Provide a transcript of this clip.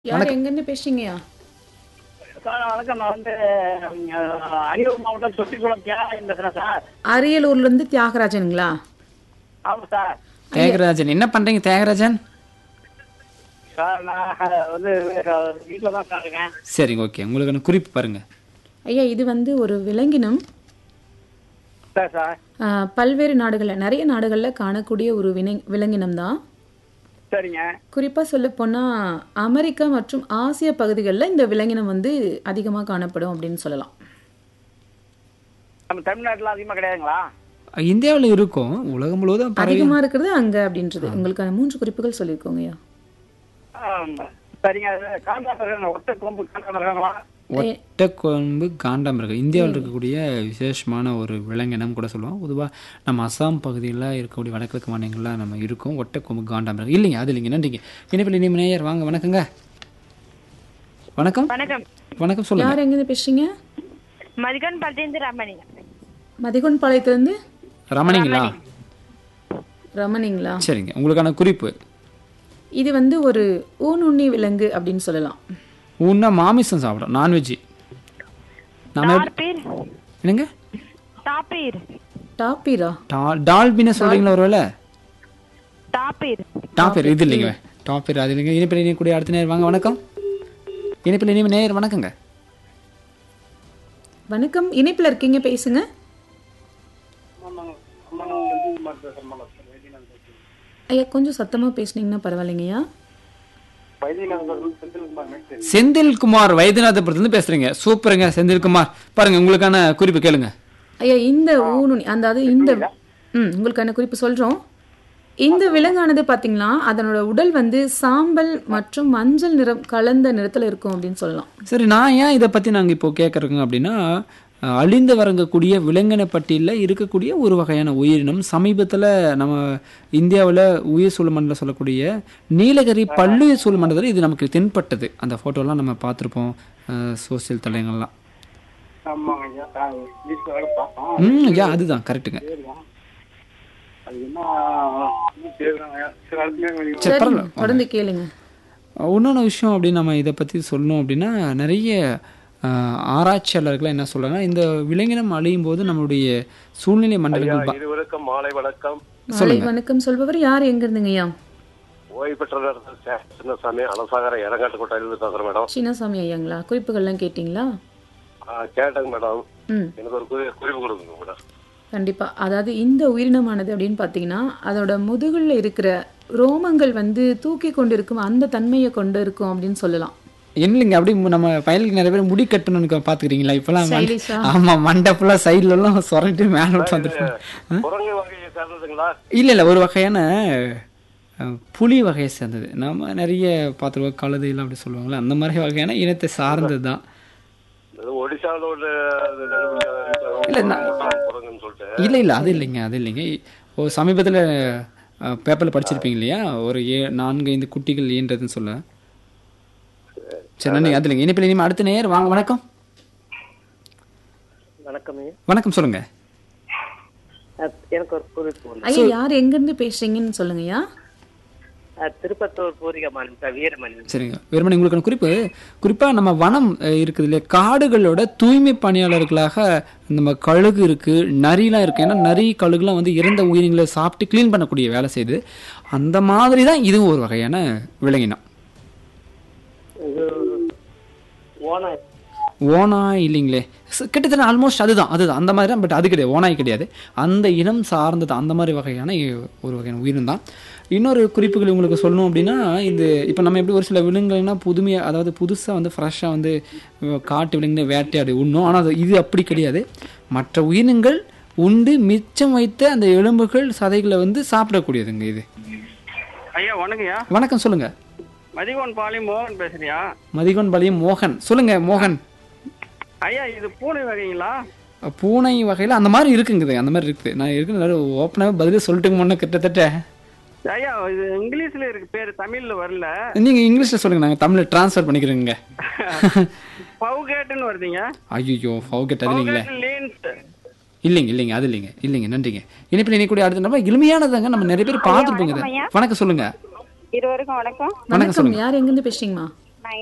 யார் எங்கேருந்து பேசுறீங்கய்யா சார் வணக்கம் நான் வந்து அஹ், அரியலூர் மாவட்டம் சொட்டிக்குளம் தியாகராஜன் பேசுறேன் சார் அரியலூர்ல இருந்து தியாகராஜனுங்களா ஆமாம் சார் தியாகராஜன் என்ன பண்றீங்க தியாகராஜன் சார் நான் வந்து வீட்டில் தான் சார் இருக்கேன் சரிங்க ஓகே உங்களுக்கான குறிப்பு பாருங்க ஐயா இது வந்து ஒரு விலங்கினம் சார் சார் ஆஹ், பல்வேறு நாடுகளில் நிறைய நாடுகளில் காணக்கூடிய ஒரு வினை விலங்கினம் தான் சரிங்க குறிப்பாக சொல்லப்போனால் அமெரிக்கா மற்றும் ஆசிய பகுதிகளில் இந்த விலங்கினம் வந்து அதிகமாக காணப்படும் அப்படின்னு சொல்லலாம் நம்ம தமிழ்நாட்டில் அதிகமாக கிடையாதுங்களா இந்தியாவில் இருக்கும் உலகம் முழுவதும் பரவி அதிகமாக இருக்கிறது அங்கே அப்படின்றது உங்களுக்கான மூன்று குறிப்புகள் சொல்லியிருக்கோங்க ஐயா ஆம், சரிங்க அது காண்டாமிருகம் ஒற்றை கொம்பு காண்டாமிருகங்களா ஒட்டக்கொம்பு காண்டாமிருகம் இந்தியாவில் இருக்கக்கூடிய விசேஷமான ஒரு விலங்கினம் கூட சொல்லுவோம் பொதுவாக நம்ம அசாம் பகுதியில் இருக்கக்கூடிய வடகிழக்கு மாநிலங்களில் நம்ம இருக்கோம் ஒட்டக்கொம்பு காண்டாமிருகம் இல்லைங்க அது இல்லைங்க நன்றிங்க இனிப்பில் இனிமே நேயர் வாங்க வணக்கங்க வணக்கம் வணக்கம் வணக்கம் சொல்லுங்க யார் எங்கேருந்து பேசுறீங்க மதிகன் பட்டேந்து ரமணி மதிகொன் பாளையத்துலேருந்து ரமணிங்களா ரமணிங்களா சரிங்க உங்களுக்கான குறிப்பு இது வந்து ஒரு ஊனுண்ணி விலங்கு அப்படின்னு சொல்லலாம் உன்னா மாமிசம் சாப்பிடும் நான்வெஜ் நம்ம எப்படி- டாப்பீர் என்னங்க டாப்பீர் டாப்பீரா டா- டால்பினை சொல்றீங்களா ஒருவேளை டாப்பீர் டாப்பர் இது இல்லைங்க டாப்பர் அது இல்லைங்க இனிப்பில் இனி கூடிய அடுத்த நேர் வாங்க வணக்கம் இனிப்பில் இனிமே நேர் வணக்கங்க வணக்கம் இணைப்பில் இருக்கீங்க பேசுங்க ஐயா கொஞ்சம் சத்தமாக பேசுனீங்கன்னா பரவாயில்லைங்கய்யா செந்தில்குமார் வைத்தியநாதபுரத்துலேருந்து பேசுறீங்க சூப்பருங்க செந்தில்குமார் பாருங்க உங்களுக்கான குறிப்பு கேளுங்க ஐயா இந்த ஊனுண்ணி அதாவது இந்த ம் உங்களுக்கான குறிப்பு சொல்கிறோம் இந்த விலங்கானது பார்த்தீங்கன்னா அதனோட உடல் வந்து சாம்பல் மற்றும் மஞ்சள் நிறம் கலந்த நிறத்தில் இருக்கும் அப்படின்னு சொல்லலாம் சரி நான் ஏன் இதை பற்றி நாங்கள் இப்போ கேட்குறோங்க அப்படின்னா அஹ், அழிந்து வரங்கக்கூடிய விலங்கின பட்டியலில் இருக்கக்கூடிய ஒரு வகையான உயிரினம் சமீபத்தில் நம்ம இந்தியாவில் உயிர் சூழமண்டலம் சொல்லக்கூடிய நீலகிரி பல்லுயிர் சூழமண்டலத்தில் இது நமக்கு தென்பட்டது அந்த ஃபோட்டோலாம் நம்ம பார்த்துருப்போம் சோசியல் தளங்கள்லாம் ஆமாங்க ஐயா நான் வீட்டில் வேலை பார்த்தோம் ம் ஐயா அதுதான் கரெக்ட்டுங்க அது என்ன செய்யறாங்க சில இடத்துல சரி சரி பரவாயில்ல தொடர்ந்து கேளுங்க இன்னொன்று விஷயம் அப்படி நம்ம இதை பற்றி சொல்லணும் அப்படின்னா நிறைய அஹ், ஆராய்ச்சியாளர்கள் என்ன சொல்றாங்கன்னா இந்த விலங்கினம் அழியும் போது நம்மளுடைய சூழ்நிலை மண்டலங்கள் பா- இருவருக்கும் மாலை வணக்கம் மாலை வணக்கம் சொல்பவர் யார் எங்க இருந்துங்கய்யா ஓய்வு பெற்ற சின்னசாமி அலசாகர இறங்காட்டு கோட்டையிலிருந்து பேசுறேன் மேடம் சின்னசாமி ஐயாங்களா குறிப்புகள்லாம் கேட்டிங்களா ஆ, கேட்டேங்க மேடம் ம் எனக்கு ஒரு குறி- குறிப்பு கொடுங்க மேடம் கண்டிப்பா அதாவது இந்த உயிரினமானது அப்படின்னு பார்த்தீங்கன்னா அதோட முதுகுல இருக்கிற ரோமங்கள் வந்து தூக்கி கொண்டு இருக்கும் அந்த தன்மையை கொண்டு இருக்கும் அப்படின்னு சொல்லலாம் இல்லைங்க அப்படி நம்ம பயலுக்கு நிறைய பேர் முடி கட்டணும்னு பார்த்துக்கிறீங்களா இப்போலாம் Stylish ஆ? ஆமா மண்டை ஃபுல்லாக சைடுல எல்லாம் சொரட்டு மேலே விட்டு வந்துருப்பாங்க குரங்கு வகையை சேர்ந்ததுங்களா இல்லை இல்லை ஒரு வகையான அஹ், புலி வகையை சேர்ந்தது நம்ம நிறைய பார்த்துருவோம் கழுதையெல்லாம் அப்படி சொல்லுவாங்களே அந்த மாதிரி வகையான இனத்தை சார்ந்தது தான் இது ஒடிசாவில் ஒரு இல்ல, நான்- குரங்குன்னு சொல்லிட்டு இல்லை இல்லை அது இல்லைங்க அது இல்லைங்க ஒரு சமீபத்தில் பேப்பரில் படிச்சிருப்பீங்க இல்லையா ஒரு ஏ நான்கு ஐந்து குட்டிகள் ஈன்றதுன்னு சொல்ல சரி நன்றி அது இல்லைங்க இனிப்பில் இனிமே அடுத்த நேர் வாங்க வணக்கம் வணக்கம் வணக்கம் சொல்லுங்க எனக்கு ஒரு குறிப்பு ஐயா யார் எங்க இருந்து பேசுறீங்கன்னு சொல்லுங்கய்யா திருப்பத்தூர் பூரிகமான் வீரமணி சரிங்க வெறுமனே உங்களுக்கான குறிப்பு குறிப்பாக நம்ம வனம் அஹ், இருக்குது இல்லையா காடுகளோட தூய்மை பணியாளர்களாக நம்ம கழுகு இருக்கு நரிலாம் இருக்கு ஏன்னா நரி கழுகுலாம் வந்து இறந்த உயிரினங்களை சாப்பிட்டு க்ளீன் பண்ணக்கூடிய வேலை செய்யுது அந்த மாதிரி தான் இதுவும் ஒரு வகையான விலங்கினம் ஓனா ஓனாய் இல்லைங்களே ச- கிட்டத்தட்ட ஆல்மோஸ்ட் அதுதான் அதுதான் அந்த மாதிரி தான் பட் அது கிடையாது ஓனாய் கிடையாது அந்த இனம் சார்ந்தது அந்த மாதிரி வகையான இ- ஒரு வகையான உயிரினம் தான் இன்னொரு குறிப்புகள் உங்களுக்கு சொல்லணும் அப்படின்னா இது இப்போ நம்ம எப்படி ஒரு சில விலங்குகள்னா புதுமையாக அதாவது புதுசாக வந்து ஃப்ரெஷ்ஷாக வந்து அஹ், காட்டு விலங்குகளை வேட்டையாடி உண்ணும் ஆனால் அது இது அப்படி கிடையாது மற்ற உயிரினங்கள் உண்டு மிச்சம் வைத்த அந்த எலும்புகள் சதைகளை வந்து சாப்பிடக்கூடியதுங்க இது ஐயா வணக்கம்யா வணக்கம் சொல்லுங்க மதிகோன் பாளையம் மோகன் பேசுறியா மதிகோன் பாளையம் மோகன் சொல்லுங்க மோகன் ஐயா இது பூனை வகைங்களா பூனை வகையில் அந்த மாதிரி இருக்குங்குது அந்த மாதிரி இருக்குது நான் இருக்கு ஓப்பனாகவே பதிலே சொல்லிட்டு முன்ன கிட்டத்தட்ட ஐயா இது இங்கிலீஷ்ல இருக்கு பேரு தமிழ்ல வரல நீங்கள் இங்கிலீஷில் சொல்லுங்கள் நாங்கள் தமிழில் ட்ரான்ஸ்ஃபர் பண்ணிக்கிறோங்க பவுகேட்டுன்னு வருதுங்க ஐயோ ஃபவுகெட் அது இல்லைங்களே லேன்ஸ் இல்லைங்க இல்லைங்க அது இல்லைங்க இல்லைங்க நன்றிங்க இனிப்பில் இணைக்கூடிய அடுத்த நம்ம எளிமையானதாங்க நம்ம நிறைய பேர் பார்த்துருப்போங்க இதை. வணக்கம் சொல்லுங்க இருவருக்கும் வணக்கம் வணக்கம் சொல்லுங்க யார் எங்க இருந்து பேசுறீங்கம்மா